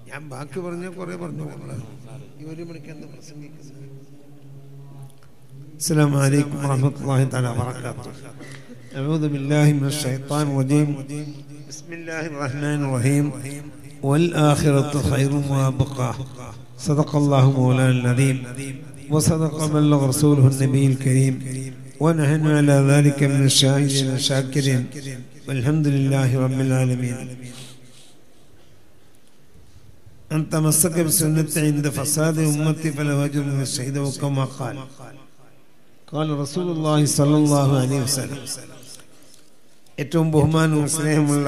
ഞാൻ ബാക്കി പറഞ്ഞ കുറെ പറഞ്ഞു നമ്മള് ഈ ഒരു മണിക്ക് എന്താ പ്രസംഗിക്കുന്നത് السلام عليكم ورحمة الله تعالى وبركاته أعوذ بالله من الشيطان الرجيم بسم الله الرحمن الرحيم والآخرة خير وأبقى صدق الله مولانا العظيم وصدق بلغ رسوله النبي الكريم ونحن على ذلك من الشاهدين الشاكرين والحمد لله رب العالمين أن تمسك بسنة عند فساد أمتي فلا أجر من الشهيد وكما قال قال رسول الله صلى الله عليه وسلم ഏറ്റവും ബഹുമാനവും സ്നേഹമുള്ള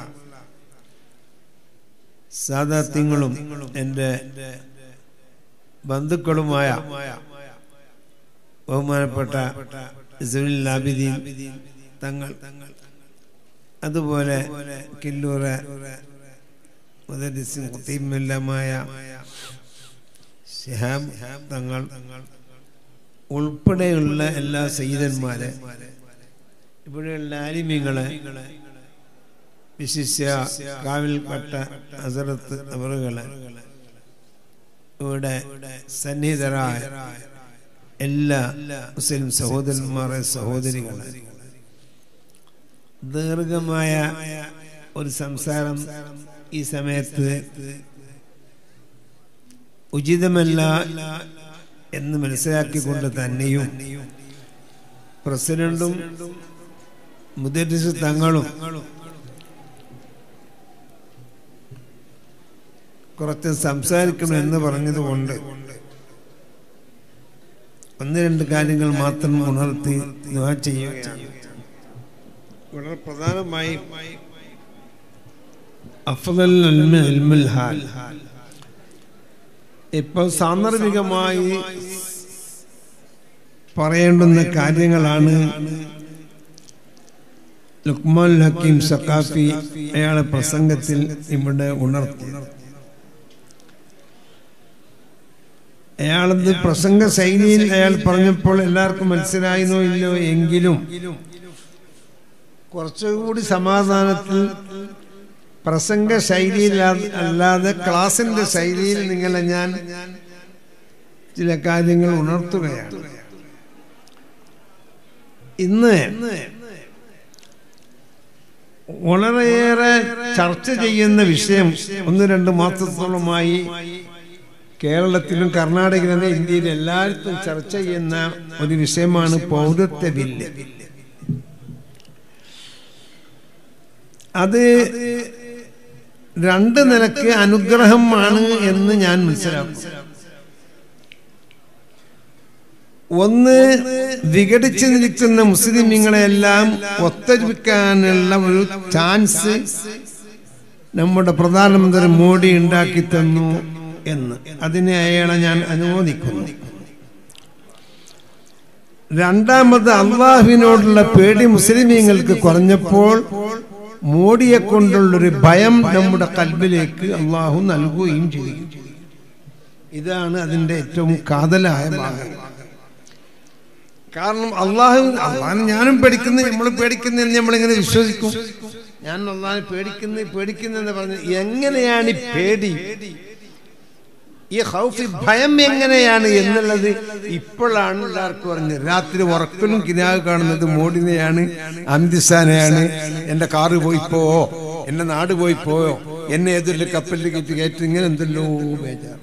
സാദാത്യങ്ങളും എൻ്റെ ബന്ധുക്കളുമായ ബഹുമാനപ്പെട്ട ഇസ്മുൽ ലാബിദീൻ തങ്ങൾ അതുപോലെ കില്ലൂറ മുദരിസും കുത്തീമെല്ലാമായ ഷിഹാബ് തങ്ങൾ ഉൾപ്പെടെയുള്ള എല്ലാ സയ്യിദന്മാരെ ഇവിടെയുള്ള ആലിമ്യങ്ങളെ വിശിഷ്യ കാവിൽപ്പെട്ട ഹസരത്ത് അവറുകളെ ഇവിടെ സന്നിഹിതരായ എല്ലാ മുസ്ലിം സഹോദരന്മാരെ സഹോദരികളെ ദീർഘമായ ഒരു സംസാരം ഈ സമയത്ത് ഉചിതമല്ല എന്ന് മനസ്സിലാക്കിക്കൊണ്ട് തന്നെയും പ്രസിഡന്റും മുദരിസ് തങ്ങളും കുറച്ച് സംസാരിക്കണം എന്ന് പറഞ്ഞതുകൊണ്ട് ഒന്ന് രണ്ട് കാര്യങ്ങൾ മാത്രം ഉണർത്തി ദുആ ചെയ്യുകയാണ് വളരെ പ്രധാനമായി അഫ്ദൽ ഇൽമി ഇൽമുൽ ഹാൽ ഇപ്പോൾ സാന്ദർഭികമായി പറയേണ്ടുന്ന കാര്യങ്ങളാണ് ലുക്മാൻ ഹക്കീം സക്കാഫി അയാളെ പ്രസംഗത്തിൽ ഇവിടെ ഉണർത്തി അയാളത് പ്രസംഗ ശൈലിയിൽ അയാൾ പറഞ്ഞപ്പോൾ എല്ലാവർക്കും മനസ്സിലായിരുന്നോ ഇല്ലോ എങ്കിലും കുറച്ചുകൂടി സമാധാനത്തിൽ പ്രസംഗ ശൈലിയിൽ അല്ലാതെ ക്ലാസിന്റെ ശൈലിയിൽ നിങ്ങളെ ഞാൻ ചില കാര്യങ്ങൾ ഉണർത്തുകയാണ് ഇന്ന് വളരെയേറെ ചർച്ച ചെയ്യുന്ന വിഷയം ഒന്ന് രണ്ട് മാസത്തോളമായി കേരളത്തിലും കർണാടകയിലും ഇന്ത്യയിൽ എല്ലായിടത്തും ചർച്ച ചെയ്യുന്ന ഒരു വിഷയമാണ് പൗരത്വ ബില്ല് അത് രണ്ട് നിലക്ക് അനുഗ്രഹമാണ് എന്ന് ഞാൻ മനസ്സിലാക്കും ഒന്ന് വിഘടിച്ചു നിൽക്കുന്ന മുസ്ലിമീങ്ങളെല്ലാം ഒത്തൊരുമിക്കാനുള്ള ഒരു ചാൻസ് നമ്മുടെ പ്രധാനമന്ത്രി മോഡി ഉണ്ടാക്കി തന്നു എന്ന് അതിനെ അയാളെ ഞാൻ അനുമോദിക്കുന്നു രണ്ടാമത് അള്ളാഹുവിനോടുള്ള പേടി മുസ്ലിമീങ്ങൾക്ക് കുറഞ്ഞപ്പോൾ മോഡിയെ കൊണ്ടുള്ളൊരു ഭയം നമ്മുടെ കൽബിലേക്ക് അള്ളാഹു നൽകുകയും ചെയ്യും ഇതാണ് അതിന്റെ ഏറ്റവും കാതലായ ഭാഗം കാരണം അള്ളാഹു അള്ളാഹ് ഞാനും പേടിക്കുന്നു നമ്മൾ പേടിക്കുന്നതെന്ന് നമ്മളിങ്ങനെ വിശ്വസിക്കും ഞാൻ അള്ളാഹിനെ പേടിക്കുന്നു പേടിക്കുന്നെന്ന് പറഞ്ഞു എങ്ങനെയാണ് ഈ പേടി ഈ ഹൗഫി ഭയം എങ്ങനെയാണ് എന്നുള്ളത് ഇപ്പോഴാണ് എല്ലാവർക്കും പറഞ്ഞത് രാത്രി ഉറക്കലും കിനാവ് കാണുന്നത് മോഡിനെയാണ് അമിത്ഷാനെയാണ് എന്റെ കാറ് പോയി പോവോ എന്റെ നാട് പോയി പോയോ എന്നെ ഏതൊരു കപ്പലിൽ കയറ്റി കയറ്റി ഇങ്ങനെ എന്തല്ലോ ബേജാറ്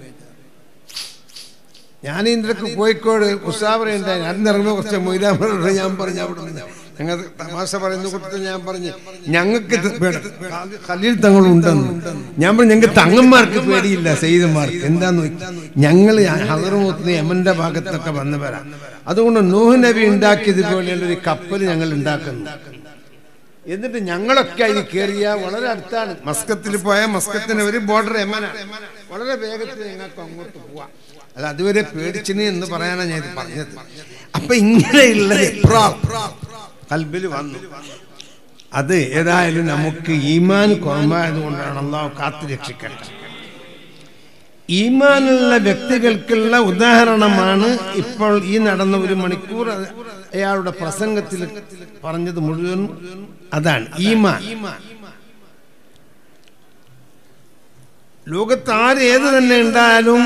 ഞാൻ ഇതിലൊക്കെ കോഴിക്കോട് ഉഷാവറയുണ്ടായി അന്നിറങ്ങുമ്പോൾ കുറച്ച് മൊയ്ലാമറോട് ഞാൻ പറഞ്ഞു അവിടെ നിന്ന് ഞങ്ങൾ തമാശ പറയുന്ന കൂട്ടത്തിൽ ഞാൻ പറഞ്ഞു ഞങ്ങൾക്ക് ഖലീൽ തങ്ങളുണ്ടെന്ന് ഞാൻ പറഞ്ഞു ഞങ്ങൾക്ക് തങ്ങന്മാർക്ക് പേടിയില്ല സെയ്തന്മാർക്ക് എന്താന്ന് വെച്ചാൽ ഞങ്ങൾ ഹസറുമൂത്തിന് യമന്റെ ഭാഗത്തൊക്കെ വന്നവരാ അതുകൊണ്ട് നൂഹ് നബി ഉണ്ടാക്കിയതുപോലെയുള്ള ഒരു കപ്പൽ ഞങ്ങൾ ഉണ്ടാക്കുന്നു എന്നിട്ട് ഞങ്ങളൊക്കെ അതിൽ കയറിയ വളരെ അടുത്താണ് മസ്കത്തിൽ പോയ മസ്കത്തിന് ഒരു ബോർഡർ യമനാണ് വളരെ വേഗത്തിൽ ഞങ്ങൾക്ക് അങ്ങോട്ട് പോവാം അല്ല അതുവരെ പേടിച്ചിന് എന്ന് പറയാനാണ് ഞാൻ ഇത് പറഞ്ഞത് അപ്പൊ ഇങ്ങനെയുള്ള കൽബിൽ വന്നു അത് ഏതായാലും നമുക്ക് ഈമാൻ കുറവായത് കൊണ്ടാണ് അള്ളാഹു കാത്തു രക്ഷിക്കട്ടെ ഈമാനുള്ള വ്യക്തികൾക്കുള്ള ഉദാഹരണമാണ് ഇപ്പോൾ ഈ നടന്ന ഒരു മണിക്കൂർ അയാളുടെ പ്രസംഗത്തിൽ പറഞ്ഞത് മുഴുവൻ അതാണ് ഈമാൻ ലോകത്ത് ആര് ഏത് തന്നെ ഉണ്ടായാലും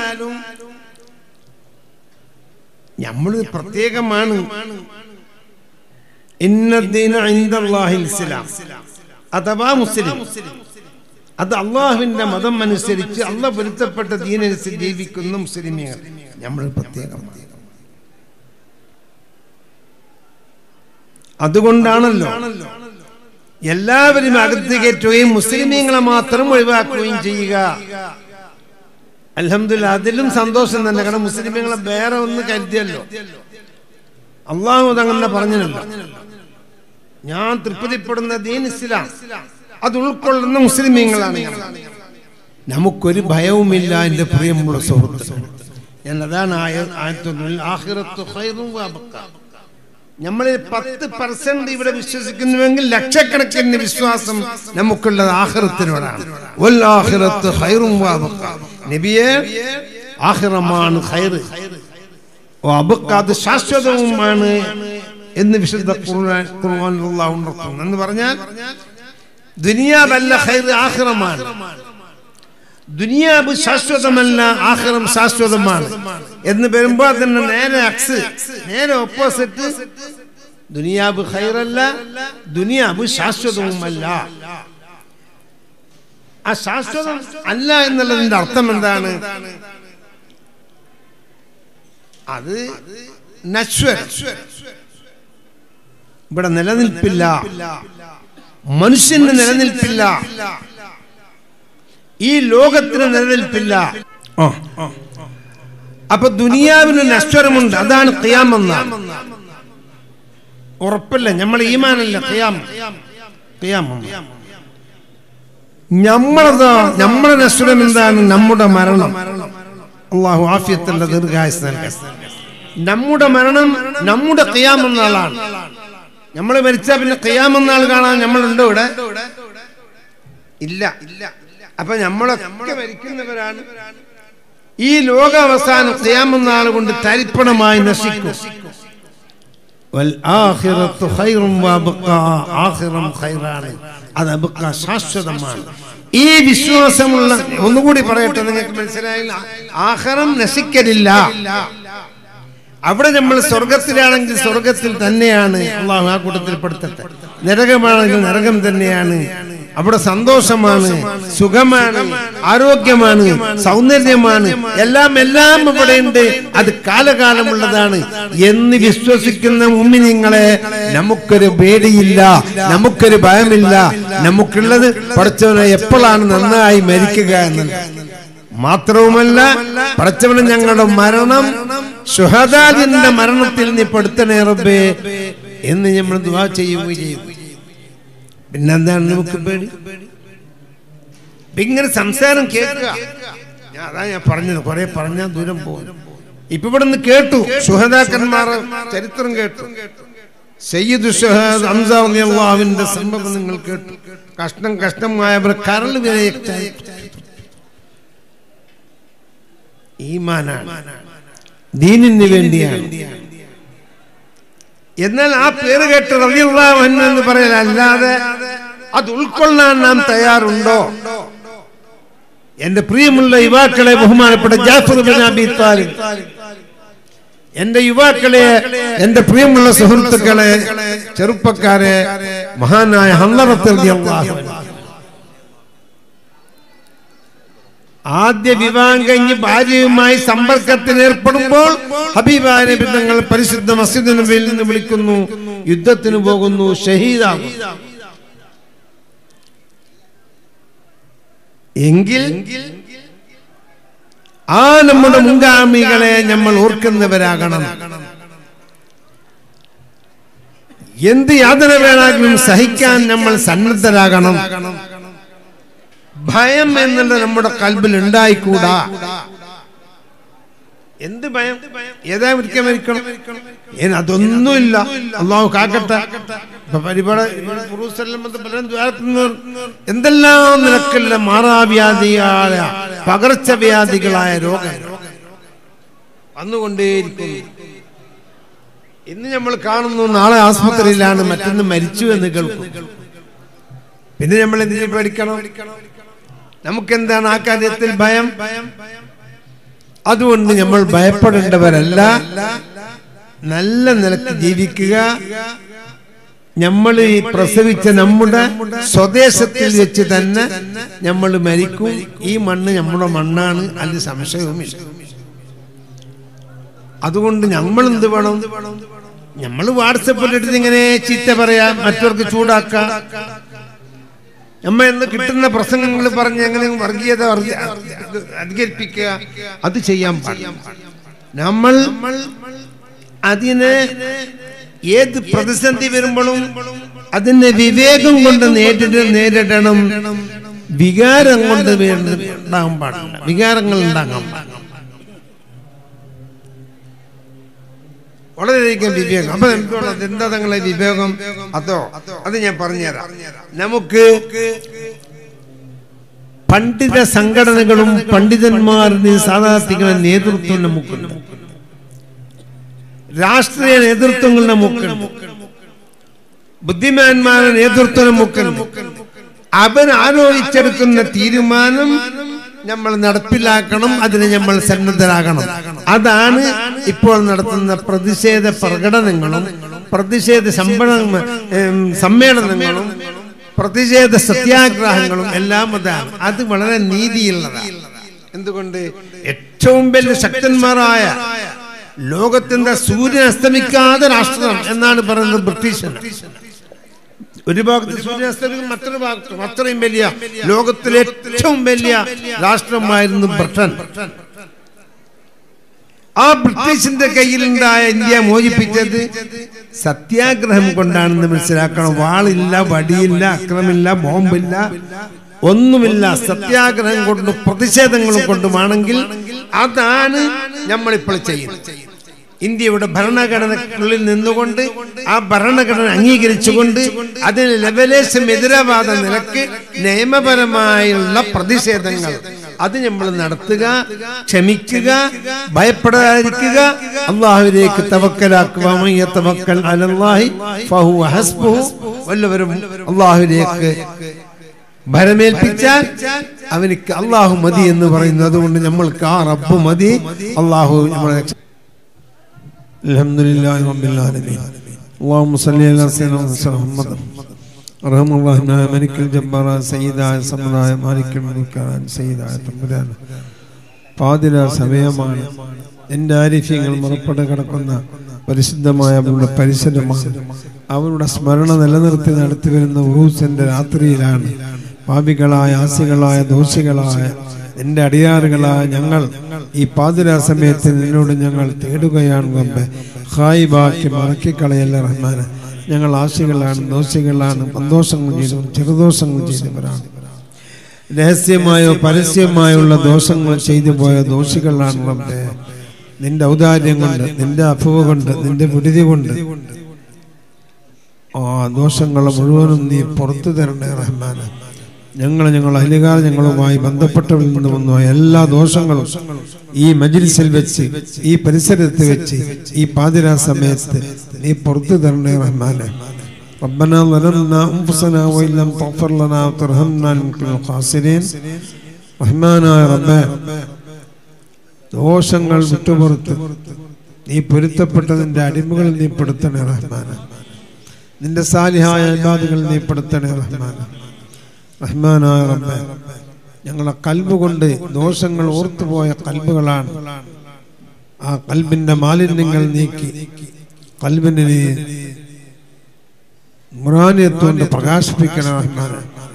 നമ്മൾ പ്രത്യേകമാണ് ഇന്നദ്ദീന ഇൻദല്ലാഹിൽ ഇസ്ലാം അഥവാ മുസ്ലിം അത് അള്ളാഹുവിന്റെ മതം അനുസരിച്ച് അള്ള പൊരുത്തപ്പെട്ട ദീനനുസരിച്ച് ജീവിക്കുന്ന മുസ്ലിമീങ്ങൾ നമ്മൾ പ്രത്യേകം അതുകൊണ്ടാണല്ലോ എല്ലാവരും അകത്ത് കയറ്റുകയും മുസ്ലിമീങ്ങളെ മാത്രം ഒഴിവാക്കുകയും ചെയ്യുക അലഹമില്ല അതിലും സന്തോഷം തന്നെ കാരണം മുസ്ലിമീങ്ങളെ വേറെ ഒന്ന് കരുതിയല്ലോ അള്ളാഹു അതങ്ങനെ പറഞ്ഞല്ലോ ഞാൻ തൃപ്തിപ്പെടുന്ന ദീൻ ഇസ്ലാം അത് ഉൾക്കൊള്ളുന്ന മുസ്ലിമീങ്ങളാണ് ഞങ്ങൾ. നമുക്കൊരു ഭയവുമില്ല എൻ്റെ പ്രിയമുള്ള സുഹൃത്ത് ഞാൻ അതാണ് ആയ- ആയത്തൊന്നിൽ ആഖിറത്തു ഖൈറും വഅബ്ഖ. നമ്മൾ പത്ത് പെർസെന്റ് ഇവിടെ വിശ്വസിക്കുന്നുവെങ്കിൽ ലക്ഷക്കണക്കിന് വിശ്വാസം നമുക്കുള്ളത് ആഖിറത്തിനോടാണ് വൽ ആഖിറത്തു ഖൈറും വഅബ്ഖ. നബിയെ ആഖിറമാണ് ഖൈറ് വഅബ്ഖ അത് ശാശ്വതവുമാണ് എന്ന് വിശുദ്ധ ഖുർആൻ ഖുർആൻ അല്ലാഹു ഉണർത്തുന്നു എന്ന് പറഞ്ഞാൽ ദുനിയാവല്ല ഖൈറ് ആഖിറമാണ് ദുനിയാവ് ശാശ്വതമല്ല ആഖിറം ശാശ്വതമാണ് എന്ന് വരുമ്പോ അതിന് നേരെ അക്സ് നേരെ ഓപ്പോസിറ്റ് ദുനിയാവ് ഖൈറല്ല ദുനിയാവ് ശാശ്വതവുമല്ല ആ ശാശ്വതം അല്ല എന്നുള്ളതിന്റെ അർത്ഥം എന്താണ് അത് നശ്വരം ഇവിടെ നിലനിൽപ്പില്ല മനുഷ്യന് നിലനിൽപ്പില്ല ഈ ലോകത്തിന് നിലനിൽപ്പില്ല അപ്പൊ ദുനിയാവിന് നശ്വരമുണ്ട് അതാണ് ഖിയാമെന്ന ഉറപ്പില്ല നമ്മൾ ഈമാനല്ല ഖിയാം ഖിയാമം നമ്മളതാ നമ്മുടെ നശ്വരം എന്താണ് നമ്മുടെ മരണം അള്ളാഹു ആഫിയത്തുള്ള ദീർഘായുസ് നൽകട്ടെ നമ്മുടെ മരണം നമ്മുടെ ഖിയാം എന്ന ആളാണ് നമ്മൾ മരിച്ചാ പിന്നെ ഖിയാം എന്ന ആൾ കാണാൻ നമ്മളുണ്ടോ ഇവിടെ ഇല്ല അപ്പൊ നമ്മളൊക്കെ മരിക്കുന്നവരാണ് ഈ ലോകാവസാനം ഖിയാം എന്ന ആൾ കൊണ്ട് തരിപ്പണമായി നശിക്കും വൽ ആഖിറത്തു ഖൈറും വഅബ്ഖാ. ആഖിറം ഖൈറാണ് അത് അബ്ഖാ ശാശ്വതമാണ് ഈ വിശ്വാസമുള്ള ഒന്നുകൂടി പറയട്ടെ നിങ്ങൾക്ക് മനസ്സിലായില്ല ആഖിറം നശിക്കലില്ല അവിടെ നമ്മൾ സ്വർഗത്തിലാണെങ്കിൽ സ്വർഗത്തിൽ തന്നെയാണ് അള്ളാഹു ആ കൂട്ടത്തിൽ പെടുത്തട്ടെ നരകമാണെങ്കിൽ നരകം തന്നെയാണ് അവിടെ സന്തോഷമാണ് സുഖമാണ് ആരോഗ്യമാണ് സൗന്ദര്യമാണ് എല്ലാം എല്ലാം അവിടെ ഉണ്ട് അത് കാലകാലമുള്ളതാണ് എന്ന് വിശ്വസിക്കുന്ന മുമ്മിനിങ്ങളെ നമുക്കൊരു പേടിയില്ല നമുക്കൊരു ഭയമില്ല നമുക്കുള്ളത് പഠിച്ചവനെ എപ്പോഴാണ് നന്നായി മരിക്കുക എന്നത് മാത്രവുമല്ല പടച്ചവന് ഞങ്ങളുടെ മരണം ഷുഹദാദിന്റെ മരണത്തിൽ നീ പെടുത്തണേ റബ്ബേ എന്ന് നമ്മൾ ദുവാ ചെയ്യുകയും ചെയ്യും പിന്നെന്താണ് നമുക്ക് പേടി ഇപ്പൊ ഇങ്ങനെ സംസാരം കേൾക്കുക ഞാൻ അതാ ഞാൻ പറഞ്ഞത് കുറെ പറഞ്ഞാൽ ദൂരം പോകും ഇപ്പൊ ഇവിടെ നിന്ന് കേട്ടു സുഹദാക്കന്മാർ ചരിത്രം കേട്ടു സയ്യിദ് ഷുഹദ് ഹംസ റളിയല്ലാഹുവിന്റെ സംഭവം നിങ്ങൾ കേട്ടു കഷ്ണം കഷ്ണമായവർ കരൾ വരെ ഈമാനാണ് ദീനിന് വേണ്ടിയാണ് എന്നാൽ ആ പേര് കേട്ട് റളിയല്ലാഹു അൻഹു എന്ന് പറയൽ അല്ലാതെ അത് ഉൾക്കൊള്ളാൻ നാം തയ്യാറുണ്ടോ എന്റെ പ്രിയമുള്ള യുവാക്കളെ ബഹുമാനപ്പെട്ട ജാഫർ ബിൻ അബി താലിബ് എന്റെ യുവാക്കളെ എന്റെ പ്രിയമുള്ള സുഹൃത്തുക്കളെ ചെറുപ്പക്കാരെ മഹാനായ ഹംലറത്ത് റളിയല്ലാഹു അൻഹു ആദ്യ വിവാഹം കഴിഞ്ഞ് ഭാര്യയുമായി സമ്പർക്കത്തിന് ഏർപ്പെടുമ്പോൾ ഹബീബായ നബി തങ്ങൾ പരിശുദ്ധ മസ്ജിദ് നബിയിൽ നിന്ന് വിളിക്കുന്നു യുദ്ധത്തിന് പോകുന്നു ഷഹീദാകും എങ്കിൽ ആ നമ്മുടെ മുൻഗാമികളെ നമ്മൾ ഓർക്കുന്നവരാകണം എന്ത് യാതന വേണമെങ്കിലും സഹിക്കാൻ നമ്മൾ സന്നദ്ധരാകണം ഭയം എന്നുള്ളത് നമ്മുടെ കൽബിൽ ഉണ്ടായിക്കൂടാ എന്ത് ഭയം ഏതാ ഒരിക്കൽ മരിക്കണം ഏന് അതൊന്നുമില്ല അള്ളാഹു കാക്കട്ടെ ഇപ്പൊ പരിപാടി യെരൂസലേം വന്ന് പലരും ദ്വാരത്തുന്നവർ എന്തെല്ലാം നിലക്കുള്ള മാറാവ്യാധിയായ പകർച്ചവ്യാധികളായ രോഗം വന്നുകൊണ്ടേയിരിക്കുന്നു ഇന്ന് നമ്മൾ കാണുന്നു നാളെ ആസ്പത്രിയിലാണ് മറ്റൊന്ന് മരിച്ചു എന്ന് കേൾക്കും പിന്നെ നമ്മൾ എന്തിനു പേടിക്കണം നമുക്കെന്താണ് ആ കാര്യത്തിൽ ഭയം അതുകൊണ്ട് നമ്മൾ ഭയപ്പെടേണ്ടവരല്ല നല്ല നിലക്ക് ജീവിക്കുക നമ്മൾ ഈ പ്രസവിച്ച നമ്മുടെ സ്വദേശത്തിൽ വെച്ച് തന്നെ നമ്മൾ മരിക്കും ഈ മണ്ണ് നമ്മുടെ മണ്ണാണ് അതിൽ സംശയവുമില്ല അതുകൊണ്ട് നമ്മൾ എന്ത് വേണം നമ്മൾ വാട്സപ്പിലിട്ട് ഇങ്ങനെ ചീത്ത പറയാം മറ്റവർക്ക് ചൂടാക്കാം നമ്മ എന്ന് കിട്ടുന്ന പ്രസംഗങ്ങൾ പറഞ്ഞ് എങ്ങനെ വർഗീയത വർഗീയ- അത് അധികരിപ്പിക്കുക അത് ചെയ്യാൻ പാടില്ല നമ്മൾ അതിന് ഏത് പ്രതിസന്ധി വരുമ്പോഴും അതിനെ വിവേകം കൊണ്ട് നേരിട്ട് നേരിടണം വികാരം കൊണ്ട് വേണ്ട- ഉണ്ടാകാൻ പാടില്ല വികാരങ്ങൾ ഉണ്ടാകാൻ പാടില്ല വളരെയധികം വിവേകം അപ്പൊ എന്തുകൊണ്ട് എന്താ തങ്ങളെ വിവേകം അതോ അത് ഞാൻ പറഞ്ഞുതരാം നമുക്ക് പണ്ഡിത സംഘടനകളും പണ്ഡിതന്മാരുടെയും സാധാർത്ഥികളുടെ നേതൃത്വം നമുക്കുണ്ട് രാഷ്ട്രീയ നേതൃത്വങ്ങൾ നമുക്കുണ്ട് ബുദ്ധിമാന്മാരുടെ നേതൃത്വം നമുക്കുണ്ട് അവൻ ആലോചിച്ചെടുക്കുന്ന തീരുമാനം നമ്മൾ നടപ്പിലാക്കണം അതിന് നമ്മൾ സന്നദ്ധരാകണം അതാണ് ഇപ്പോൾ നടത്തുന്ന പ്രതിഷേധ പ്രകടനങ്ങളും പ്രതിഷേധ സമ്പണ സമ്മേളനങ്ങളും പ്രതിഷേധ സത്യാഗ്രഹങ്ങളും എല്ലാം അതാണ് അത് വളരെ നീതിയുള്ളതാണ് എന്തുകൊണ്ട് ഏറ്റവും വലിയ ശക്തന്മാരായ ലോകത്തിന്റെ സൂര്യൻ അസ്തമിക്കാതെ രാഷ്ട്രം എന്നാണ് പറയുന്നത് ബ്രിട്ടീഷ് ഒരു ഭാഗത്ത് സൂര്യൻ അസ്തമിക്കും മറ്റൊരു ഭാഗത്തും അത്രയും വലിയ ലോകത്തിലെ ഏറ്റവും വലിയ രാഷ്ട്രമായിരുന്നു ബ്രിട്ടൻ ആ ബ്രിട്ടീഷിന്റെ കയ്യിലുണ്ടായ ഇന്ത്യ മോചിപ്പിച്ചത് സത്യാഗ്രഹം കൊണ്ടാണെന്ന് മനസ്സിലാക്കണം വാളില്ല വടിയില്ല അക്രമില്ല ബോംബില്ല ഒന്നുമില്ല സത്യാഗ്രഹം കൊണ്ടും പ്രതിഷേധങ്ങളും കൊണ്ടുമാണെങ്കിൽ അതാണ് നമ്മളിപ്പോൾ ചെയ്യുന്നത് ഇന്ത്യയുടെ ഭരണഘടനക്കുള്ളിൽ നിന്നുകൊണ്ട് ആ ഭരണഘടന അംഗീകരിച്ചുകൊണ്ട് അതിന് ലവലേശം എതിരവാദ നിലക്ക് നിയമപരമായുള്ള പ്രതിഷേധങ്ങൾ അത് നമ്മൾ നടത്തുക ക്ഷമിക്കുക ഭയപ്പെടാതിരിക്കുക അള്ളാഹുവിലേക്ക് തവക്കലാക്കുക തവക്കൽ അലല്ലാഹി ഫഹുവ ഹസ്ബുഹു വല്ലവരും അള്ളാഹുവിലേക്ക് ഭരമേൽപ്പിച്ചാൽ അവനിക്ക് അള്ളാഹു മതി എന്ന് പറയുന്നു അതുകൊണ്ട് നമ്മൾക്ക് ആ റബ്ബ് മതി അള്ളാഹു നമ്മളെ الحمد لله رب العالمين اللهم صل على سيدنا محمد رحم الله ملك الجبار سيداയ സമുദായ മാലിക്കൽ മുൽക്കാൻ സയ്യിദായ തമ്പുരാൻ പാതിര സമയമാണ് എൻ്റെ ആരിഫ്യങ്ങൾ മുറപ്പെട്ട് കിടക്കുന്ന പരിശുദ്ധമായ അവരുടെ പരിസരമാണ് അവരുടെ സ്മരണ നിലനിർത്തി നടത്തി വരുന്ന ഉറൂസിന്റെ രാത്രിയിലാണ് പാപികളായ ആസികളായ ദോഷികളായ നിന്റെ അടിയാറുകളായ ഞങ്ങൾ ഈ പാതിരാ സമയത്ത് നിന്നോട് ഞങ്ങൾ തേടുകയാണ് റബ്ബെ ഹായിബാക്കി മറക്കിക്കളയല്ല റഹ്മാന് ഞങ്ങൾ ആശികളാണ് ദോഷികളാണ് സന്തോഷങ്ങൾ ചെയ്തു ചെറുദോഷങ്ങൾ ചെയ്തവരാണ് രഹസ്യമായോ പരസ്യമായുള്ള ദോഷങ്ങൾ ചെയ്തു പോയ ദോഷികളാണ് റബ്ബെ നിന്റെ ഔദാര്യം കൊണ്ട് നിന്റെ അഫുവ കൊണ്ട് നിന്റെ വിടുതി കൊണ്ട് ആ ദോഷങ്ങൾ മുഴുവനും നീ പുറത്തു തരണേ റഹ്മാന് ഞങ്ങൾ ഞങ്ങൾ അധികാര ഞങ്ങളുമായി ബന്ധപ്പെട്ടവരിൽ നിന്ന് വന്ന എല്ലാ ദോഷങ്ങളും ഈ മജിൽസിൽ വെച്ച് ഈ പരിസരത്ത് വെച്ച് ഈ പാതിരാ സമയത്ത് നീ പുറത്തു തരണേ റഹ്മാനെ ربنا ظلمنا أنفسنا وإن لم تغفر لنا وترحمنا لنكن من الخاسرين റഹ്മാനായ റബ്ബേ ദോഷങ്ങൾ വിട്ടുപുറത്ത് നീ പൊരുത്തപ്പെട്ടതിന്റെ അടിമകളിൽ നീ പെടുത്തണേ റഹ്മാന നിന്റെ സാലിഹായ അല്ലാതുകൾ നീ പെടുത്തണേ റഹ്മാന റഹ്മാനായ റബ്ബേ ഞങ്ങളെ കൽബ് കൊണ്ട് ദോഷങ്ങൾ ഓർത്തുപോയ കൽബുകളാണ് ആ കൽബിന്റെ മാലിന്യങ്ങൾ നീക്കി കൽബിനെ നീ മുറാനിയത്തുകൊണ്ട് പ്രകാശിപ്പിക്കണം റഹ്മാന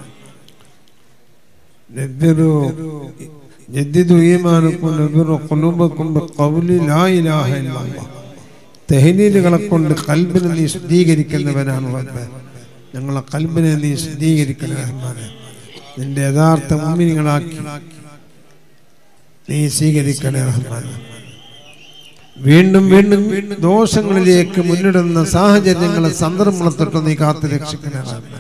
نذروا جددوا إيمانكم نذروا قلوبكم بقول لا إله إلا الله തെഹനീലുകളെ കൊണ്ട് കൽബിനെ നീ ശുദ്ധീകരിക്കുന്നവനാണ് റബ്ബേ ഞങ്ങളെ കൽബിനെ നീ ശുദ്ധീകരിക്കണം റഹ്മാനെ നിന്റെ യഥാർത്ഥ മുമ്മിനികളാക്കി നീ സ്വീകരിക്കണേ റഹ്മാനെ വീണ്ടും വീണ്ടും ദോഷങ്ങളിലേക്ക് മുന്നിടുന്ന സാഹചര്യങ്ങളെ സന്ദർഭങ്ങളെ തൊട്ട് നീ കാത്തു രക്ഷിക്കണേ റഹ്മാനെ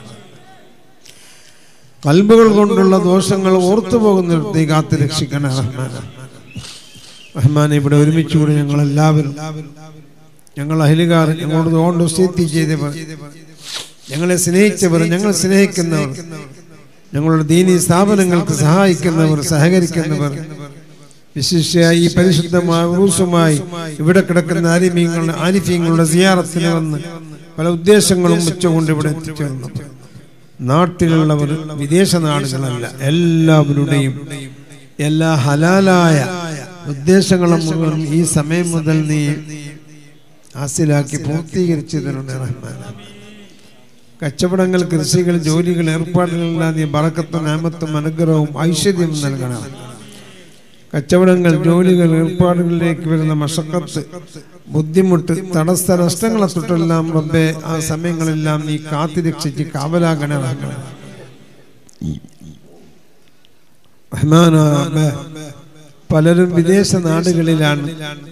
കൽബുകൾ കൊണ്ടുള്ള ദോഷങ്ങൾ ഓർത്തു പോകുന്ന നീ കാത്തു രക്ഷിക്കണേ റഹ്മാനെ റഹ്മാനെ ഇവിടെ ഒരുമിച്ചുകൂടി ഞങ്ങൾ എല്ലാവരും ഞങ്ങൾ അഹിലുകാർ ഞങ്ങളോട് കൊണ്ട് സ്ഥിതി ചെയ്തവർ ഞങ്ങളെ സ്നേഹിച്ചവർ ഞങ്ങൾ സ്നേഹിക്കുന്നവർ ഞങ്ങളുടെ ദീനീ സ്ഥാപനങ്ങൾക്ക് സഹായിക്കുന്നവർ സഹകരിക്കുന്നവർ വിശിഷ്യ ഈ പരിശുദ്ധമായ ഉറൂസുമായി ഇവിടെ കിടക്കുന്ന ആലിമീങ്ങളുടെ ആലിഫീങ്ങളുടെ സിയാറത്തിന് വന്ന് പല ഉദ്ദേശങ്ങളും വെച്ചുകൊണ്ട് ഇവിടെ എത്തിച്ചേർന്നു നാട്ടിലുള്ളവർ വിദേശ നാടുകളല്ല എല്ലാവരുടെയും എല്ലാ ഹലാലായ ഉദ്ദേശങ്ങളും മുഴുവൻ ഈ സമയം മുതൽ നീ ഹാസിലാക്കി പൂർത്തീകരിച്ചു തരണേ റഹ്മാൻ കച്ചവടങ്ങൾ കൃഷികൾ ജോലികൾ ഏർപ്പാടുകളെല്ലാം നീ ബറക്കത്തും നാമത്തും അനുഗ്രഹവും ഐശ്വര്യവും നൽകണം കച്ചവടങ്ങൾ ജോലികൾ ഏർപ്പാടുകളിലേക്ക് വരുന്ന മഷക്കത്ത് ബുദ്ധിമുട്ട് തടസ്സ നഷ്ടങ്ങളെ തൊട്ടെല്ലാം റബ്ബെ ആ സമയങ്ങളെല്ലാം നീ കാത്തിരക്ഷിച്ച് കാവലാകണമാക്കണം റഹ്മാനായ റബ്ബേ, പലരും വിദേശ നാടുകളിലാണ്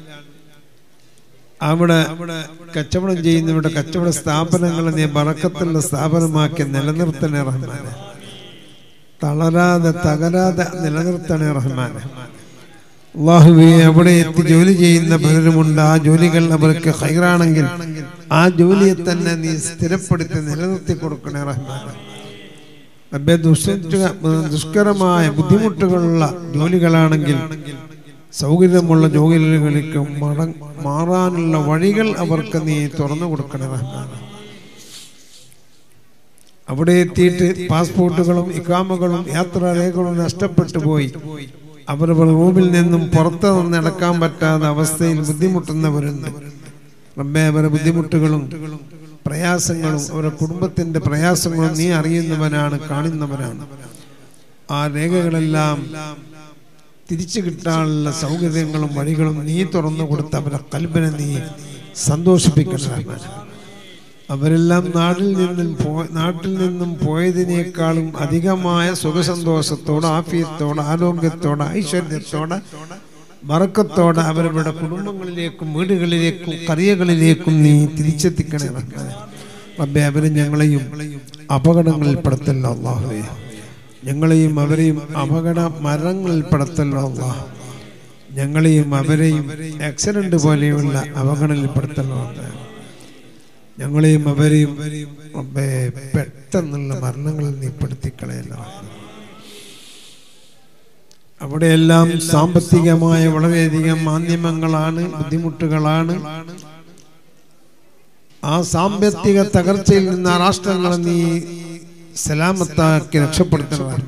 അവിടെ കച്ചവടം ചെയ്യുന്നവരുടെ കച്ചവട സ്ഥാപനങ്ങളെ നീ ബറക്കത്തുള്ള സ്ഥാപനമാക്കി നിലനിർത്തണേ റഹ്മാനെ തളരാതെ തകരാതെ നിലനിർത്തണേ റഹ്മാനെ അള്ളാഹുവെ അവിടെ എത്തി ജോലി ചെയ്യുന്ന പലരുമുണ്ട് ആ ജോലികൾ അവർക്ക് ഹൈറാണെങ്കിൽ ആ ജോലിയെ തന്നെ നീ സ്ഥിരപ്പെടുത്തി നിലനിർത്തി കൊടുക്കണേ റഹ്മാനെ റബ്ബേ ദുഷ്ട ദുഷ്കരമായ ബുദ്ധിമുട്ടുകളുള്ള ജോലികളാണെങ്കിൽ സൗകര്യമുള്ള ജോലികളിലേക്ക് മട മാറാനുള്ള വഴികൾ അവർക്ക് നീ തുറന്നു കൊടുക്കണേ റഹ്മാനെ അവിടെ എത്തിയിട്ട് പാസ്പോർട്ടുകളും ഇക്കാമകളും യാത്രാരേഖകളും നഷ്ടപ്പെട്ടു പോയി അവരവർ റൂമിൽ നിന്നും പുറത്തു നിന്ന് നടക്കാൻ പറ്റാത്ത അവസ്ഥയിൽ ബുദ്ധിമുട്ടുന്നവരുണ്ട് റബ്ബേ അവരുടെ ബുദ്ധിമുട്ടുകളും പ്രയാസങ്ങളും അവരുടെ കുടുംബത്തിന്റെ പ്രയാസങ്ങളും നീ അറിയുന്നവനാണ് കാണുന്നവനാണ് ആ രേഖകളെല്ലാം തിരിച്ചു കിട്ടാനുള്ള സൗകര്യങ്ങളും വഴികളും നീ തുറന്നു കൊടുത്ത് അവരുടെ കൽപ്പന നീ സന്തോഷിപ്പിക്കണം അവരെല്ലാം നാട്ടിൽ നിന്നും പോ- നാട്ടിൽ നിന്നും പോയതിനേക്കാളും അധികമായ സുഖസന്തോഷത്തോടെ ആഫിയത്തോടെ ആരോഗ്യത്തോടെ ഐശ്വര്യത്തോടെ മറക്കത്തോടെ അവരവരുടെ കുടുംബങ്ങളിലേക്കും വീടുകളിലേക്കും കറിയകളിലേക്കും നീ തിരിച്ചെത്തിക്കണേ റഹ്മാനെ. റബ്ബേ അവരും ഞങ്ങളെയും അപകടങ്ങളിൽ പെടുത്തല്ല അള്ളാഹുവേ ഞങ്ങളെയും അവരെയും അപകട മരങ്ങളിൽ പെടുത്തല്ല അള്ളാഹ് ഞങ്ങളെയും അവരെയും ആക്സിഡന്റ് പോലെയുള്ള അപകടങ്ങളിൽ പെടുത്തല്ല അള്ളാഹ് ഞങ്ങളെയും അവരെയും റബ്ബേ പെട്ടെന്നുള്ള മരണങ്ങളിൽ നീ പെടുത്തിക്കളയല്ല അവിടെയെല്ലാം സാമ്പത്തികമായ വളരെയധികം മാധ്യമങ്ങളാണ് ബുദ്ധിമുട്ടുകളാണ് ആ സാമ്പത്തിക തകർച്ചയിൽ നിന്ന് ആ രാഷ്ട്രങ്ങളെ നീ സലാമത്താക്കി രക്ഷപ്പെടുത്തണം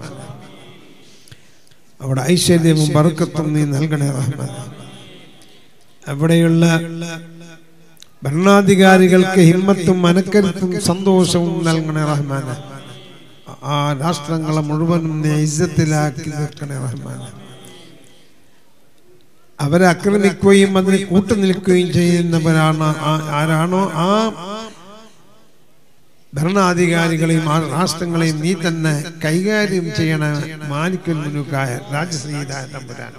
അവിടെ ഐശ്വര്യവും ബർക്കത്തും നീ നൽകണേ റഹ്മാൻ അവിടെയുള്ള ഭരണാധികാരികൾക്ക് ഹിമ്മത്തും മനക്കരുത്തും സന്തോഷവും നൽകണേ റഹ്മാൻ ആ രാഷ്ട്രങ്ങളെ മുഴുവനും നീ ഇജ്ജത്തിലാക്കി തീർക്കണേ റഹ്മാൻ അവരെ ആക്രമിക്കുകയും അതിന് കൂട്ടുനിൽക്കുകയും ചെയ്യുന്നവരാണ് ആ- ആരാണോ ആ ഭരണാധികാരികളെയും ആ രാഷ്ട്രങ്ങളെയും നീ തന്നെ കൈകാര്യം ചെയ്യണ മാലിക്കുൽ മുനുക്കായ രാജശ്രീതായ തമ്പുരാൻ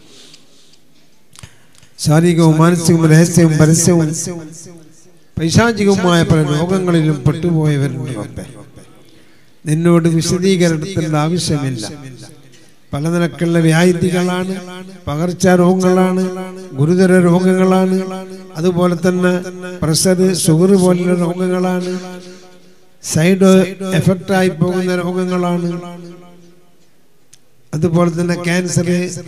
ശാരീരികവും മാനസികവും രഹസ്യവും പരസ്യവും പൈശാചികവുമായ പല രോഗങ്ങളിലും പെട്ടുപോയവരുണ്ട് റബ്ബേ. നിന്നോട് വിശദീകരണത്തിന്റെ ആവശ്യമില്ല പല നിലക്കുള്ള വ്യാധികളാണ് പകർച്ചാരോഗങ്ങളാണ് ഗുരുതര രോഗങ്ങളാണ് അതുപോലെ തന്നെ പ്രഷർ ഷുഗർ പോലുള്ള രോഗങ്ങളാണ് സൈഡ് എഫക്റ്റ് ആയി പോകുന്ന രോഗങ്ങളാണ് അതുപോലെ തന്നെ cancer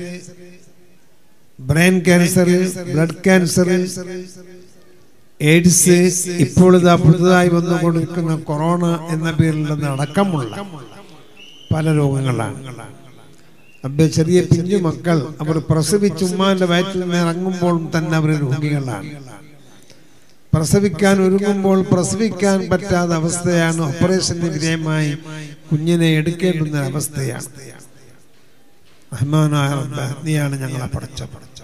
brain cancer blood cancer AIDS ഇപ്പോൾ ഇതാ പുതുതായി വന്നുകൊണ്ടിരിക്കുന്ന കൊറോണ എന്ന പേരിൽ അടക്കമുള്ള പല രോഗങ്ങളാണ് അബ്ബെ ചെറിയ പിഞ്ചു മക്കൾ അവർ പ്രസവിച്ച് ഉമ്മാന്റെ വയറ്റിൽ നിന്ന് ഇറങ്ങുമ്പോൾ തന്നെ അവർ രോഗികളാണ് പ്രസവിക്കാൻ ഒരുങ്ങുമ്പോൾ പ്രസവിക്കാൻ പറ്റാത്ത അവസ്ഥയാണ് ഓപ്പറേഷന് വിധേയമായി കുഞ്ഞിനെ എടുക്കേണ്ടുന്ന അവസ്ഥയാണ് റഹ്മാനായ റബ്ബേ, നീയാണ് ഞങ്ങളെ പഠിച്ച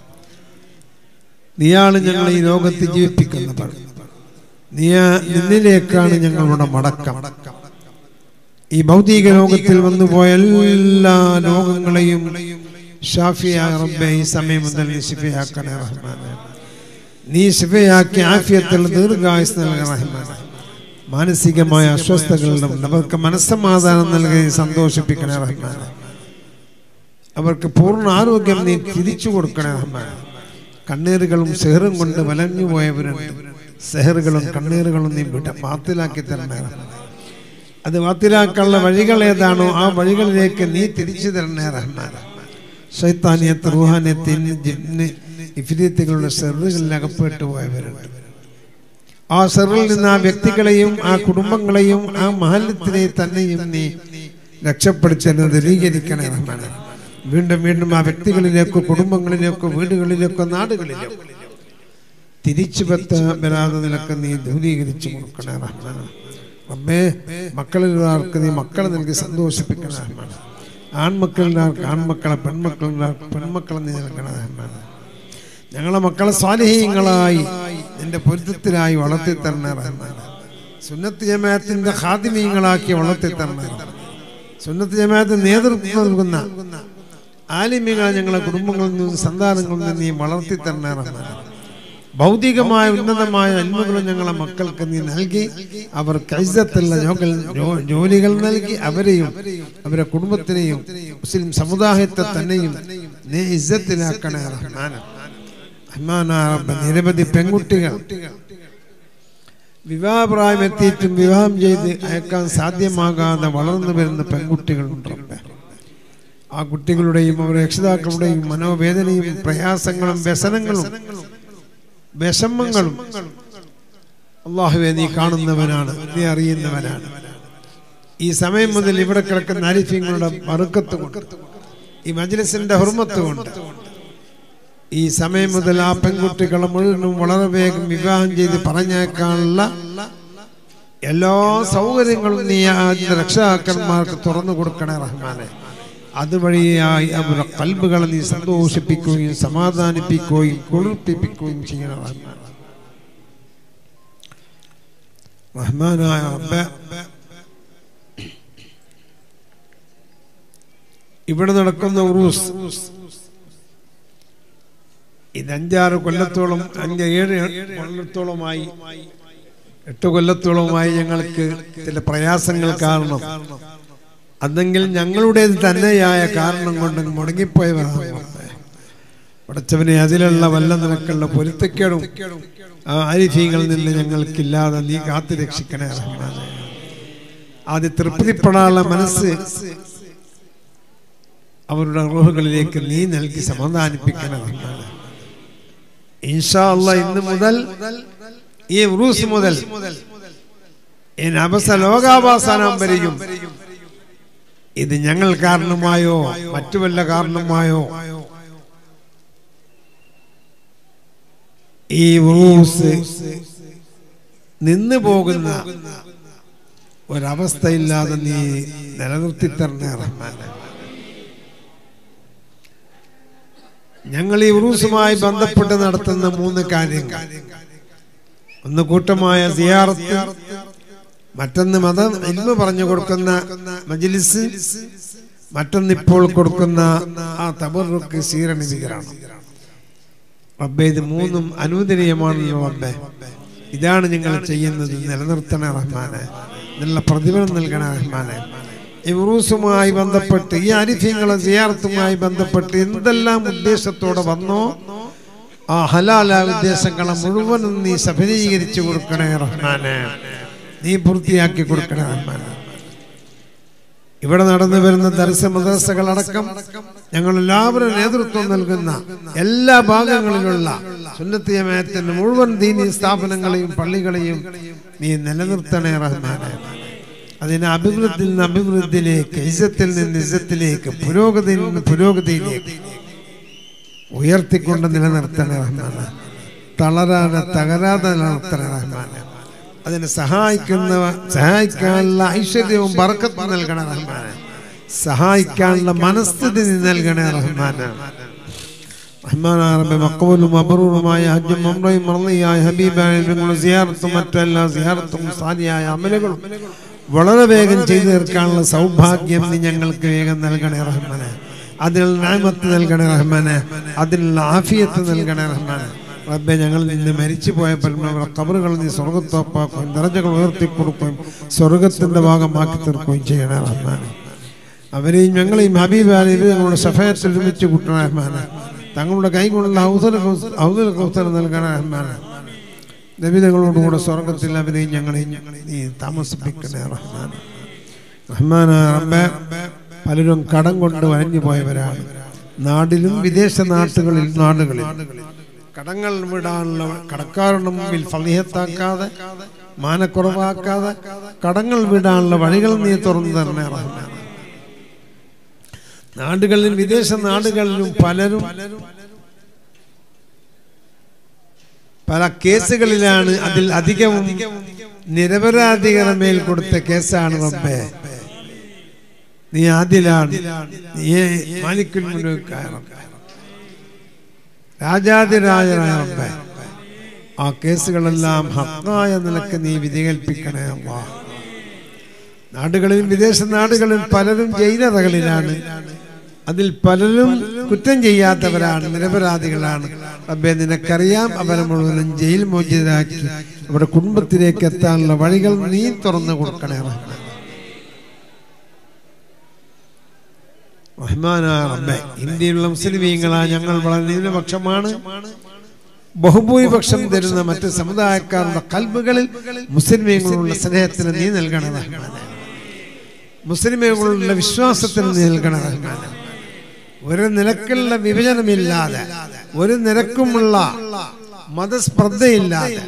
നീയാണ് ഞങ്ങളെ ഈ ലോകത്ത് ജീവിപ്പിക്കുന്നവർ നീ നിന്നിലേക്കാണ് ഞങ്ങളുടെ മടക്കം ഈ ഭൗതിക ലോകത്തിൽ വന്നുപോയ എല്ലാ ലോകങ്ങളെയും ഷാഫിയായ റബ്ബെ ഈ സമയം മുതൽ നീ ശിഫയാക്കണേ റഹ്മാനെ നീ ശിഫയാക്കി ആഫിയത്തിൽ ദീർഘായുസ് നൽകണ റഹ്മാനെ മാനസികമായ അസ്വസ്ഥതകളിലും അവർക്ക് മനസ്സമാധാനം നൽകി സന്തോഷിപ്പിക്കണേ റഹ്മാനെ അവർക്ക് പൂർണ്ണ ആരോഗ്യം നീ തിരിച്ചു കൊടുക്കണേ റഹ്മാനെ കണ്ണീറുകളും സെഹറും കൊണ്ട് വലഞ്ഞു പോയവരുണ്ട് സെഹറുകളും കണ്ണീറുകളും നീ വിട്ട പാത്തിലാക്കി തരണേ റഹ്മാനെ അത് വാത്തിലാക്കാനുള്ള വഴികൾ ഏതാണോ ആ വഴികളിലേക്ക് നീ തിരിച്ചു തരണേ റഹ്മാൻ ശൈത്താനിയത്ത് റുഹാനിയത്തിന് ജിന്ന് ഇഫിരിയത്തുകളുടെ സെറുകളിൽ അകപ്പെട്ടു പോയവരുണ്ട് ആ സെറിൽ നിന്ന് ആ വ്യക്തികളെയും ആ കുടുംബങ്ങളെയും ആ മഹല്ലത്തിനെ തന്നെയും നീ രക്ഷപ്പെടുത്തുന്നത് ദൂരീകരിക്കണേ റഹ്മാനെ വീണ്ടും വീണ്ടും ആ വ്യക്തികളിലേക്കോ കുടുംബങ്ങളിലേക്കോ വീടുകളിലേക്കോ നാടുകളിലേക്കോ തിരിച്ചു പറ്റ വരാതെ നിലക്ക് നീ ദൂരീകരിച്ചു കൊടുക്കണേ റഹ്മാനെ അമ്മേ മക്കളിൽ ഒരാൾക്ക് നീ മക്കളെ നൽകി സന്തോഷിപ്പിക്കണേ റഹ്മാനെ ആൺമക്കളിലാർക്ക് ആൺമക്കളെ പെൺമക്കളിലാർക്ക് പെൺമക്കളെ നീ നൽകണേ റഹ്മാനെ ഞങ്ങളെ മക്കളെ സ്വാലിഹീങ്ങളായി നിന്റെ പൊരുത്തത്തിലായി വളർത്തി തരണേ റഹ്മാനെ സുന്നത്ത് ജമാഅത്തിന്റെ ഹാദിമീങ്ങളാക്കി വളർത്തി തരണേ സുന്നത്ത് ജമാഅത്ത് നേതൃത്വം നൽകുന്ന ആലിമ്യങ്ങളെ ഞങ്ങളെ കുടുംബങ്ങളിൽ നിന്നും സന്താനങ്ങളിൽ നിന്നും നീ വളർത്തി തരണേ റഹ്മാനെ ഭൗതികമായ ഉന്നതമായ അന്മകളും ഞങ്ങളെ മക്കൾക്ക് നീ നൽകി അവർ കൈസത്തുള്ള ജോലികൾ നൽകി അവരെയും അവരെ കുടുംബത്തിനെയും മുസ്ലിം സമുദായത്തെ തന്നെയും നീ ഇസ്സത്തിലാക്കണേ റഹ്മാൻ റഹ്മാനാറബ്ബ് നിരവധി പെൺകുട്ടികൾ വിവാഹപ്രായം എത്തിയിട്ടും വിവാഹം ചെയ്ത് അയക്കാൻ സാധ്യമാകാതെ വളർന്നു വരുന്ന പെൺകുട്ടികളുണ്ട് റബ്ബേ. ആ കുട്ടികളുടെയും അവരുടെ രക്ഷിതാക്കളുടെയും മനോവേദനയും പ്രയാസങ്ങളും വ്യസനങ്ങളും വിഷമങ്ങളും അള്ളാഹുവെ നീ കാണുന്നവനാണ് നീ അറിയുന്നവനാണ് ഈ സമയം മുതൽ ഇവിടെ കിടക്കുന്ന അരിഫ്യങ്ങളുടെ വറുക്കത്ത് കൊണ്ട് ഈ മജ്ലിസിന്റെ ഹുർമത്ത് കൊണ്ട് ഈ സമയം മുതൽ ആ പെൺകുട്ടികളെ മുഴുവനും വളരെ വേഗം വിവാഹം ചെയ്ത് പറഞ്ഞേക്കാനുള്ള എല്ലാ സൗകര്യങ്ങളും നീ ആ രക്ഷാക്കന്മാർക്ക് തുറന്നു കൊടുക്കണേ റഹ്മാനെ അതുവഴിയായി അവരുടെ കൽബുകളെ നീ സന്തോഷിപ്പിക്കുകയും സമാധാനിപ്പിക്കുകയും കുളിർപ്പിപ്പിക്കുകയും ചെയ്യണം റഹ്മാൻ റഹ്മാനായ റബ്ബേ ഇവിടെ നടക്കുന്ന ഉറൂസ് ഇത് അഞ്ചാറ് കൊല്ലത്തോളം അഞ്ച് ഏഴ് കൊല്ലത്തോളമായി എട്ട് കൊല്ലത്തോളമായി ഞങ്ങൾക്ക് ചില പ്രയാസങ്ങൾ കാരണം അതെങ്കിൽ ഞങ്ങളുടേത് തന്നെയായ കാരണം കൊണ്ട് മുടങ്ങിപ്പോയവരാണ് പടച്ചവനെ അതിലുള്ള വല്ല നിനക്കുള്ള പൊരുത്തക്കേടും ആ അരിഫീങ്ങളിൽ നിന്ന് ഞങ്ങൾക്കില്ലാതെ നീ കാത്തു രക്ഷിക്കണേ റഹ്മാനെ ആദ്യ തൃപ്തിപ്പെടാനുള്ള മനസ്സ് അവരുടെ റോഹുകളിലേക്ക് നീ നൽകി സമാധാനിപ്പിക്കണേ റഹ്മാനെ ഇൻഷാ അല്ലാ ഇന്ന് മുതൽ ഈ ഉറൂസ് മുതൽ ഇനി അവസ ലോകാവസാനം വരെയും ഇത് ഞങ്ങൾ കാരണമായോ മറ്റു വല്ല കാരണമായോ ഈ ഉറൂസ് നിന്നു പോകുന്ന ഒരവസ്ഥയില്ലാതെ നീ നിലനിർത്തി തരണേ റഹ്മാനെ ഞങ്ങൾ ഈ ഉറൂസുമായി ബന്ധപ്പെട്ട് നടത്തുന്ന മൂന്ന് കാര്യങ്ങൾ ഒന്ന് കൂട്ടമായ സിയാറത്ത് മറ്റൊന്ന് മതം ഇൽമ പറഞ്ഞു കൊടുക്കുന്ന മജ്ലിസ് മറ്റൊന്ന് ഇപ്പോൾ കൊടുക്കുന്ന ആ തബറുക്ക് സീരണി വികരണം റബ്ബെ ഇത് മൂന്നും അനുവദനീയമാണല്ലോ റബ്ബെ ഇതാണ് നിങ്ങൾ ചെയ്യുന്നത് നിലനിർത്തണ റഹ്മാനെ നല്ല പ്രതിഫലം നൽകണ റഹ്മാനെ ഈ ഉറൂസുമായി ബന്ധപ്പെട്ട് ഈ അരിഫ്യങ്ങളെ സിയാർത്തുമായി ബന്ധപ്പെട്ട് എന്തെല്ലാം ഉദ്ദേശത്തോടെ വന്നോ ആ ഹലാല ഉദ്ദേശങ്ങളെ മുഴുവനും നീ സഫലീകരിച്ചു കൊടുക്കണേ റഹ്മാനെ നീ പൂർത്തിയാക്കി കൊടുക്കണേ റഹ്മാനെ ഇവിടെ നടന്നു വരുന്ന ദർശ മദ്രസകളടക്കം ഞങ്ങൾ എല്ലാവരും നേതൃത്വം നൽകുന്ന എല്ലാ ഭാഗങ്ങളിലുള്ള സുന്നത്തിയമയത്തിന്റെ മുഴുവൻ ദീനി സ്ഥാപനങ്ങളെയും പള്ളികളെയും നീ നിലനിർത്തണേ റഹ്മാനെ അതിനെ അഭിവൃദ്ധിയിൽ നിന്ന് അഭിവൃദ്ധിയിലേക്ക് ഇസത്തിൽ നിന്ന് ഇസത്തിലേക്ക് പുരോഗതിയിൽ നിന്ന് പുരോഗതിയിലേക്ക് ഉയർത്തിക്കൊണ്ട് നിലനിർത്തണേ റഹ്മാനെ തളരാതെ തകരാതെ നിലനിർത്തണേ റഹ്മാനെ അതിനെ സഹായിക്കുന്ന സഹായിക്കാനുള്ള ഐശ്വര്യവും ബർക്കത്തും നൽകണേ റഹ്മാനെ സഹായിക്കാനുള്ള മനസ്ഥിതി നീ നൽകണേ റഹ്മാനെ റഹ്മാനാറബെ മക്കബൂലും അബറൂറുമായ ഹജ്ജും അമ്രയും മറന്നിയായ ഹബീബായ നിങ്ങളുടെ സിയാറത്തും മറ്റെല്ലാ സിയാറത്തും സാലിയായ അമലുകളും വളരെ വേഗം ചെയ്തു തീർക്കാനുള്ള സൗഭാഗ്യം നീ ഞങ്ങൾക്ക് വേഗം നൽകണേ റഹ്മാനെ അതിനുള്ള നാമത്ത് നൽകണേ റഹ്മാനെ അതിനുള്ള ആഫിയത്ത് നൽകണേ റഹ്മാനെ റബ്ബെ ഞങ്ങൾ നിന്ന് മരിച്ചു പോയ പരമാവധി കബറുകൾ നീ സ്വർഗത്തോപ്പാക്കുകയും ദറജകൾ ഉയർത്തി കൊടുക്കുകയും സ്വർഗത്തിന്റെ ഭാഗമാക്കി തീർക്കുകയും ചെയ്യണേ റഹ്മാനെ അവരെയും ഞങ്ങളെയും ഹബീബാനെ ഞങ്ങളുടെ സഫയത്തിൽ ഒരുമിച്ച് കൂട്ടണ റഹ്മാനെ തങ്ങളുടെ കൈ കൊണ്ടുള്ള ഔസര ഔസര കൗസരം നൽകണ റഹ്മാനെ നബി ഞങ്ങളോടുകൂടെ സ്വർഗത്തിൽ അവരെയും ഞങ്ങളെയും നീ താമസിപ്പിക്കണേ റഹ്മാനെ റഹ്മാനായ റബ്ബേ പലരും കടം കൊണ്ട് വരഞ്ഞു പോയവരാണ് നാടിലും വിദേശ നാട്ടുകളിൽ നാടുകളിൽ കടങ്ങൾ വിടാനുള്ള കടക്കാരുടെ മുമ്പിൽ ഫലിഹത്താക്കാതെ മാനക്കുറവാക്കാതെ കടങ്ങൾ വിടാനുള്ള വഴികൾ നീ തുറന്നു തരണേ റഹ്മാൻ നാടുകളിലും വിദേശ നാടുകളിലും പലരും പല കേസുകളിലാണ് അതിൽ അധികവും നിരപരാധികളുടെ മേൽ കൊടുത്ത കേസാണ് റബ്ബേ നീ ആദിലാണ് നീ മാലിക്കുൽ മുനുക്കായ റബ്ബേ രാജാതിരാജനായ റബ്ബേ ആ കേസുകളെല്ലാം ഹക്കായ നിലക്ക് നീ വിധി കൽപ്പിക്കണേ അല്ലാ നാടുകളിലും വിദേശ നാടുകളിൽ പലരും ജയിലറകളിലാണ് അതിൽ പലരും കുറ്റം ചെയ്യാത്തവരാണ് നിരപരാധികളാണ് റബ്ബെ നിനക്കറിയാം അവരെ മുഴുവനും ജയിൽ മോചിതരാക്കി അവരുടെ കുടുംബത്തിലേക്ക് എത്താനുള്ള വഴികൾ നീ തുറന്നു കൊടുക്കണേ റഹ്മാൻ റഹ്മാനായ റബ്ബെ ഇന്ത്യയിലുള്ള മുസ്ലിമീങ്ങളായ ഞങ്ങൾ വളരെ ന്യൂനപക്ഷമാണ് ബഹുഭൂരിപക്ഷം തരുന്ന മറ്റ് സമുദായക്കാരുടെ കൽബുകളിൽ മുസ്ലിമീങ്ങളുള്ള സ്നേഹത്തിന് നീ നൽകണം റഹ്മാനെ മുസ്ലിമീങ്ങളുള്ള വിശ്വാസത്തിന് നീ നൽകണം റഹ്മാനെ ഒരു നിരക്കുള്ള വിഭജനമില്ലാതെ ഒരു നിരക്കുമുള്ള മതസ്പർദ്ധയില്ലാതെ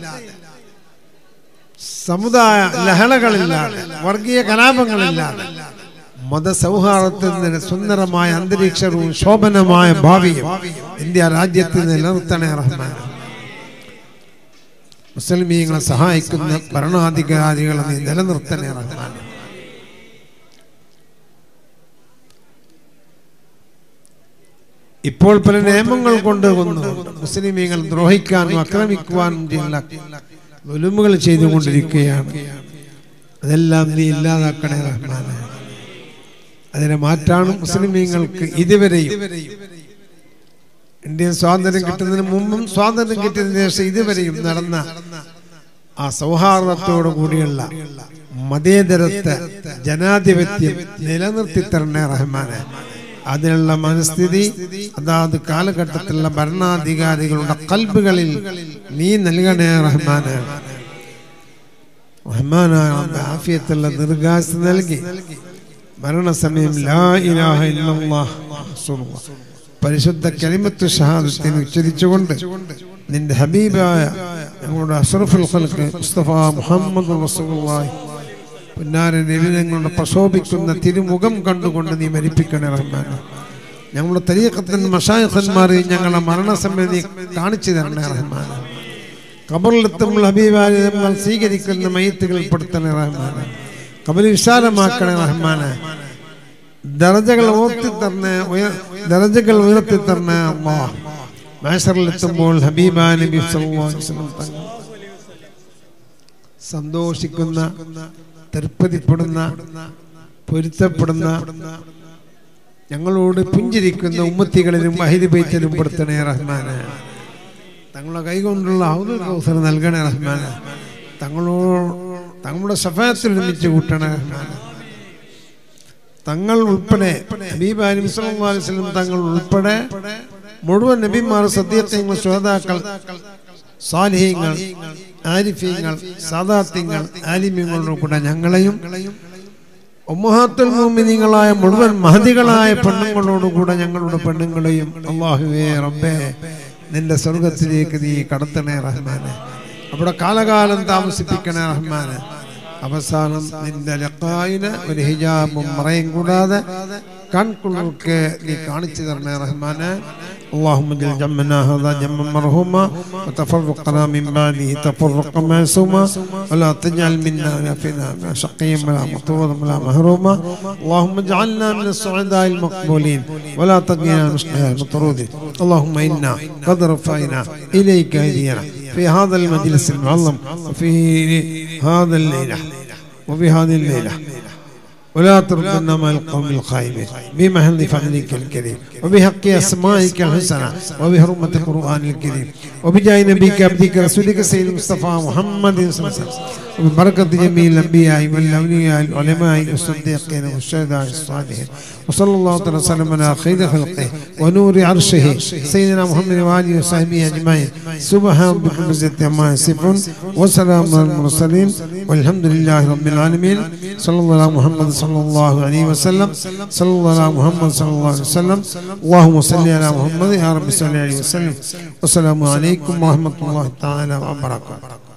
സമുദായ ലഹളകളില്ലാതെ വർഗീയ കലാപങ്ങളില്ലാതെ മതസൗഹാർദ്ദത്തിന് സുന്ദരമായ അന്തരീക്ഷവും ശോഭനമായ ഭാവിയും ഇന്ത്യ രാജ്യത്ത് നിലനിർത്തണേ റഹ്മാൻ മുസ്ലിമീങ്ങളെ സഹായിക്കുന്ന ഭരണാധികാരികളെ നീ നിലനിർത്തണേ റഹ്മാൻ ഇപ്പോൾ പല നിയമങ്ങൾ കൊണ്ടുവന്നു മുസ്ലിമീങ്ങൾ ദ്രോഹിക്കാനും ആക്രമിക്കുവാനും ചെയ്യുന്ന ദുലുമുകൾ ചെയ്തുകൊണ്ടിരിക്കുകയാണ് അതെല്ലാം നീ ഇല്ലാതാക്കണേ റഹ്മാനെ അതിനെ മാറ്റാണ് മുസ്ലിമീങ്ങൾക്ക് ഇതുവരെയും ഇന്ത്യൻ സ്വാതന്ത്ര്യം കിട്ടുന്നതിന് മുമ്പും സ്വാതന്ത്ര്യം കിട്ടിയതിനു ശേഷം ഇതുവരെയും നടന്ന ആ സൗഹാർദ്ദത്തോടു കൂടിയുള്ള മതേതരത്വ ജനാധിപത്യം നിലനിർത്തി തരണേ റഹ്മാനെ അതിനുള്ള മനസ്ഥിതി അതാത് കാലഘട്ടത്തിലുള്ള ഭരണാധികാരികളുടെ കൽബുകളിൽ നീ നൽകണേ റഹ്മാനെ റഹ്മാനായ ആഫിയത്തുള്ള ദീർഘാസ് നൽകി മരണസമയം ലാ ഇലാഹ ഇല്ലല്ലാഹ് റസൂലുള്ളാഹ്. പരിശുദ്ധ കലിമത്ത് ഷഹാദത്തിന് ഉച്ചരിച്ചുകൊണ്ട് നിന്റെ ഹബീബായ ഞങ്ങളുടെ അഷ്റഫുൽ ഖൽക്ക് മുസ്തഫ മുഹമ്മദ് റസൂലുള്ളാഹി പുന്നാര നബി ഞങ്ങളുടെ പ്രശോഭിക്കുന്ന തിരുമുഖം കണ്ടുകൊണ്ട് നീ മരിപ്പിക്കണേ റഹ്മാൻ ഞങ്ങളുടെ തരീഖത്തൻ മഷായഖന്മാരെ ഞങ്ങളെ മരണസമയം നീ കാണിച്ചു തരണേ റഹ്മാൻ ഖബറിലെത്തുമ്പോൾ ഹബീബായ നമ്മൾ സ്വീകരിക്കുന്ന മയത്തുകളിൽ പെടുത്തണേ റഹ്മാൻ കബരി വിശാലമാക്കണേ റഹ്മാനെ ദറജകൾ ഉയർത്തി തരണേ ഉയർ- ദറജകൾ ഉയർത്തി തരണേ അല്ലാ മാഷറിലെത്തുമ്പോൾ ഹബീബാ നബി സല്ലല്ലാഹു അലൈഹി വസല്ലം തങ്ങൾ സന്തോഷിക്കുന്ന തൃപ്തിപ്പെടുന്ന പൊരുത്തപ്പെടുന്ന ഞങ്ങളോട് പുഞ്ചിരിക്കുന്ന ഉമ്മത്തികളിലും അഹിരിബൈത്തിലും പെടുത്തണേ റഹ്മാനെ തങ്ങളുടെ കൈകൊണ്ടുള്ള ഔദുൽ കൗസർ നൽകണേ റഹ്മാനെ തങ്ങളോ തങ്ങളുടെ സഫാത്തിൽ ഒരുമിച്ച് കൂട്ടണേ റഹ്മാനെ തങ്ങൾ ഉൾപ്പെടെ ഹബീബ് അലി സല്ലല്ലാഹു അലൈഹി വസല്ലം തങ്ങൾ ഉൾപ്പെടെ മുഴുവൻ നബിമാർ സദ്യത്യങ്ങൾ ശ്രോതാക്കൾ സാലിഹ്യങ്ങൾ ആരിഫ്യങ്ങൾ സാദാത്യങ്ങൾ ആലിമ്യങ്ങളുടെ കൂടെ ഞങ്ങളെയും ഉമ്മഹാത്തുൽ മോമിനിങ്ങളായ മുഴുവൻ മഹതികളായ പെണ്ണുങ്ങളോടുകൂടെ ഞങ്ങളുടെ പെണ്ണുങ്ങളെയും അള്ളാഹുവേ റബ്ബേ നിന്റെ സ്വർഗത്തിലേക്ക് നീ കടത്തണേ റഹ്മാനെ അവിടെ കാലകാലം താമസിപ്പിക്കണേ റഹ്മാനെ അവസാനം നിന്റെ ലക്കായിന് ഒരു ഹിജാബും മറയും കൂടാതെ കൺകുളിർക്ക് നീ കാണിച്ചു തരണേ റഹ്മാനെ اللهم اجعل جمعنا هذا جمعا مرحوما وتفرقنا من بعده تفرقا معصوما ولا تجعل منا ولا فينا ولا شقيا ولا مطرودا ولا محروما اللهم اجعلنا من السعداء المقبولين ولا تجعلنا من الاشقياء المطرودين اللهم انا قد رفعنا اليك ايدينا في هذا المجلس المعظم وفي هذا الليله وفي هذه الليله ولا تردنا مع القوم الخائبين بمحل فضلك الكريم وبحق اسمائك الحسنى وبحرمة القرآن الكريم وبجاه نبيك عبدك رسولك سيد المصطفى محمد صلى الله عليه وسلم وببركة جميع الأنبياء والأولياء العلماء والصديقين والشهداء الصالحين وصلى الله تعالى وسلم على خير خلقه ونور عرشه سيدنا محمد وآله وصحبه أجمعين سبحان ربك رب العزة عما يصفون وسلام على المرسلين والحمد لله رب العالمين صلى الله على محمد صلى الله عليه وسلم صلى الله على محمد صلى الله عليه وسلم اللهم صل على محمد يا رب صل عليه وسلم والسلام عليكم ورحمة الله تعالى وبركاته